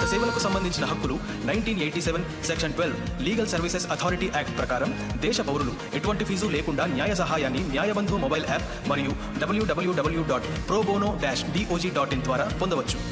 సేవలకు సంబంధించిన హక్కులు nineteen eighty seven section twelve legal services authority act ప్రకారం దేశ పౌరులు ఎటువంటి ఫీజు లేకుండా న్యాయ సహాయాన్ని న్యాయబంధు మొబైల్ యాప్ మరియు డబ్ల్యూడబ్ల్యూడబ్ల్యూ dot pro bono dash DOJ dot in ద్వారా పొందవచ్చు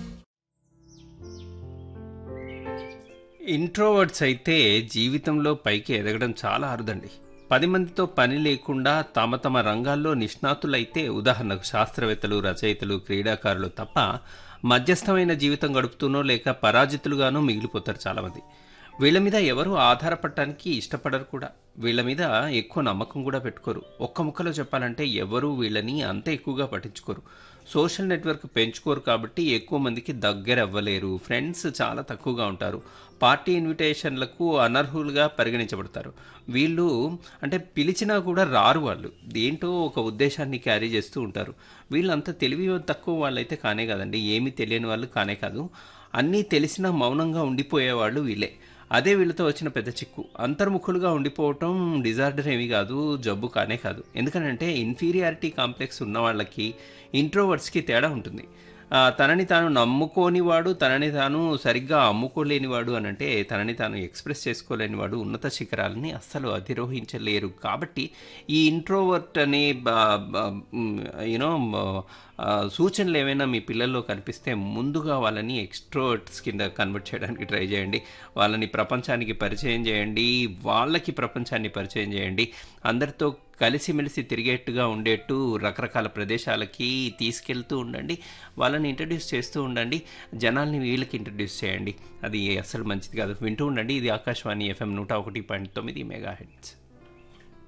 ఇంట్రోవర్ట్స్ అయితే జీవితంలో పైకి ఎదగడం చాలా అరుదండి పది మందితో పని లేకుండా తమ తమ రంగాల్లో నిష్ణాతులైతే ఉదాహరణకు శాస్త్రవేత్తలు రచయితలు క్రీడాకారులు తప్ప మధ్యస్థమైన జీవితం గడుపుతూనో లేక పరాజితులుగానో మిగిలిపోతారు చాలామంది వీళ్ళ మీద ఎవరు ఆధారపడటానికి ఇష్టపడరు కూడా వీళ్ళ మీద ఎక్కువ నమ్మకం కూడా పెట్టుకోరు ఒక్క ముక్కలో చెప్పాలంటే ఎవరు వీళ్ళని అంత ఎక్కువగా పట్టించుకోరు సోషల్ నెట్వర్క్ పెంచుకోరు కాబట్టి ఎక్కువ మందికి దగ్గర అవ్వలేరు ఫ్రెండ్స్ చాలా తక్కువగా ఉంటారు పార్టీ ఇన్విటేషన్లకు అనర్హులుగా పరిగణించబడతారు వీళ్ళు అంటే పిలిచినా కూడా రారు వాళ్ళు దేంటో ఒక ఉద్దేశాన్ని క్యారీ చేస్తూ ఉంటారు వీళ్ళంత తెలివి తక్కువ వాళ్ళైతే కానే కాదండి ఏమీ తెలియని వాళ్ళు కానే కాదు అన్నీ తెలిసినా మౌనంగా ఉండిపోయేవాళ్ళు వీళ్ళే అదే వీళ్ళతో వచ్చిన పెద్ద చిక్కు అంతర్ముఖులుగా ఉండిపోవటం డిజార్డర్ ఏమీ కాదు జబ్బు కానే కాదు ఎందుకంటే ఇన్ఫీరియారిటీ కాంప్లెక్స్ ఉన్న వాళ్ళకి ఇంట్రోవర్ట్స్కి తేడా ఉంటుంది ఆ, తనని తాను నమ్ముకోనివాడు తనని తాను సరిగ్గా అమ్ముకోలేనివాడు అని అంటే తనని తాను ఎక్స్ప్రెస్ చేసుకోలేనివాడు ఉన్నత శిఖరాలని అస్సలు అధిరోహించలేరు కాబట్టి ఈ ఇంట్రోవర్ట్ అనే యూనో సూచనలు ఏమైనా మీ పిల్లల్లో కనిపిస్తే ముందుగా వాళ్ళని ఎక్స్ట్రోవర్ట్స్ కింద కన్వర్ట్ చేయడానికి ట్రై చేయండి వాళ్ళని ప్రపంచానికి పరిచయం చేయండి వాళ్ళకి ప్రపంచాన్ని పరిచయం చేయండి అందరితో కలిసిమెలిసి తిరిగేట్టుగా ఉండేట్టు రకరకాల ప్రదేశాలకి తీసుకెళ్తూ ఉండండి వాళ్ళని ఇంట్రడ్యూస్ చేస్తూ ఉండండి జనాల్ని వీళ్ళకి ఇంట్రడ్యూస్ చేయండి అది అసలు మంచిది కాదు వింటూ ఉండండి ఇది ఆకాశవాణి ఎఫ్ఎం నూట ఒకటి పాయింట్ తొమ్మిది మెగా హెడ్స్